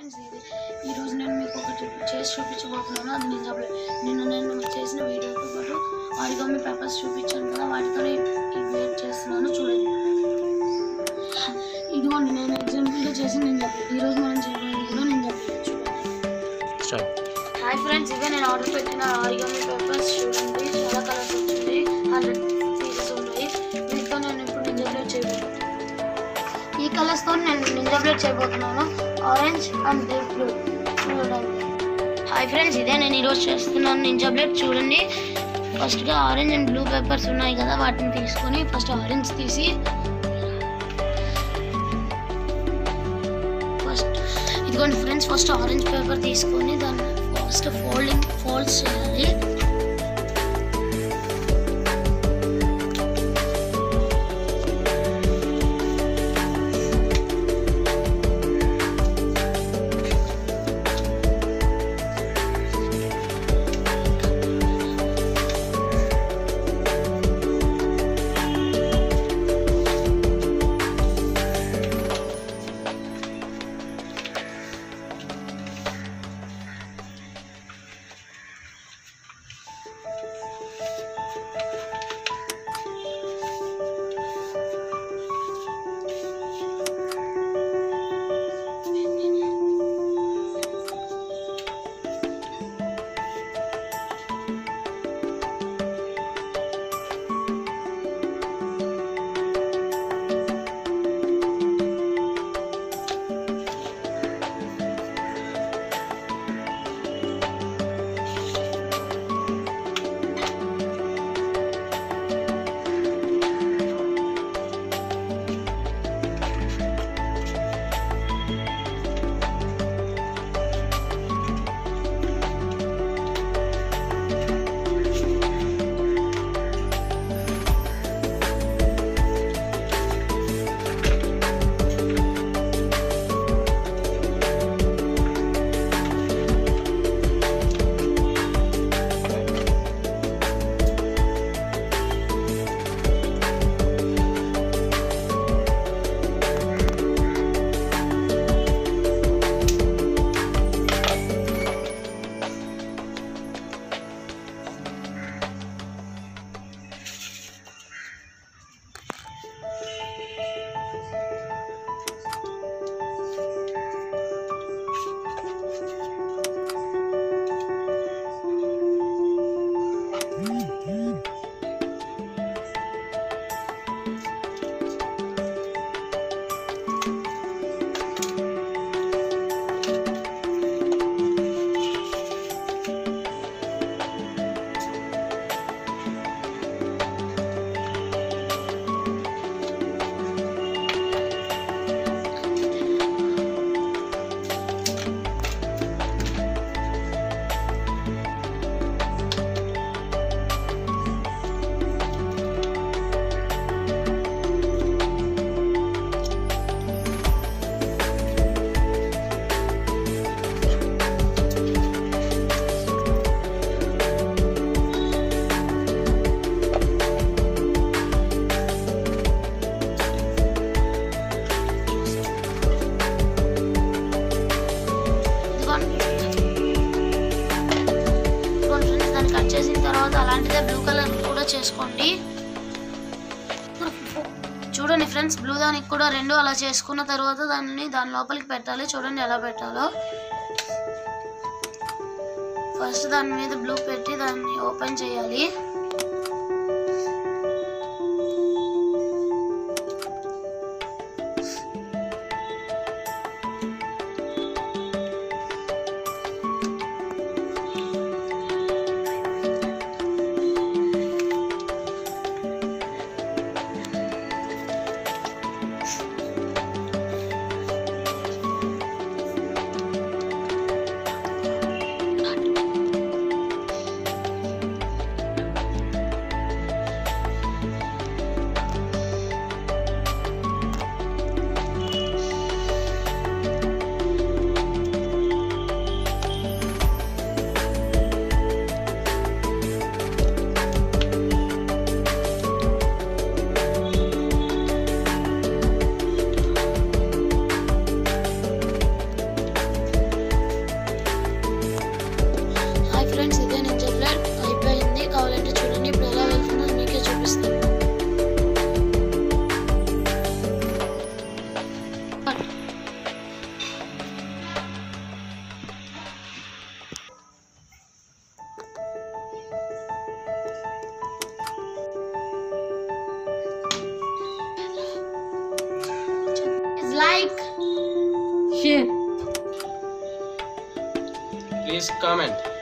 Friends ఇది ఈరోజు నేను మీకు ఒకటి చేసి చూపించబోతున్నాను అది నిజం నిన్న నేను చేసిన వీడియోతో పాటు ఆరిగామి పేపర్స్ చూపించాను కదా వాటితో ఈ వేట్ చేస్తున్నాను చూడండి ఇదిగోండి నేను ఎగ్జాంపుల్గా చేసి నేను చెప్పాను ఈరోజు మనం చేయబోయేది కూడా నేను చెప్పాను చూడండి స్టార్ట్ హాయ్ ఫ్రెండ్స్ ఇవే నేను ఆర్డర్ పెట్టిన ఆరిగామి పేపర్స్ చూడండి చాలా కలర్స్ వచ్చింది హండ్రెడ్ పీసెస్ ఉన్నాయి వీటితో నేను ఇప్పుడు నింజా బ్లేడ్ చేయబోతున్నాను ఈ కలర్స్తో నేను నింజా బ్లేడ్ చేయబోతున్నాను ఆరెంజ్ అండ్ డీప్ బ్లూ చూడండి హాయ్ ఫ్రెండ్స్ ఇదే నేను ఈరోజు చేస్తున్నాను నింజా బ్లేడ్ చూడండి ఫస్ట్గా ఆరెంజ్ అండ్ బ్లూ పేపర్స్ ఉన్నాయి కదా వాటిని తీసుకొని ఫస్ట్ ఆరెంజ్ తీసి ఫస్ట్ ఇదిగోండి ఫ్రెండ్స్ ఫస్ట్ ఆరెంజ్ పేపర్ తీసుకొని దాన్ని ఫస్ట్ ఫోల్డింగ్ ఫోల్డ్స్ చేయాలి ఇదిగోండి ఇదిగోండి ఫ్రెండ్స్ దాన్ని కట్ చేసిన తర్వాత అలాంటిదే బ్లూ కలర్ కూడా చేసుకోండి చూడండి ఫ్రెండ్స్ బ్లూ దానికి కూడా రెండు అలా చేసుకున్న తర్వాత దాన్ని దాని లోపలికి పెట్టాలి చూడండి ఎలా పెట్టాలో ఫస్ట్ దాని మీద బ్లూ పెట్టి దాన్ని ఓపెన్ చేయాలి ఫ్రెండ్స్ ఇదే నింజా బ్లేడ్ అయిపోయింది కావాలంటే చూడండి ఇప్పుడు ఎలా వెళ్తుందో మీకే చూపిస్తాను like షేర్ Please comment.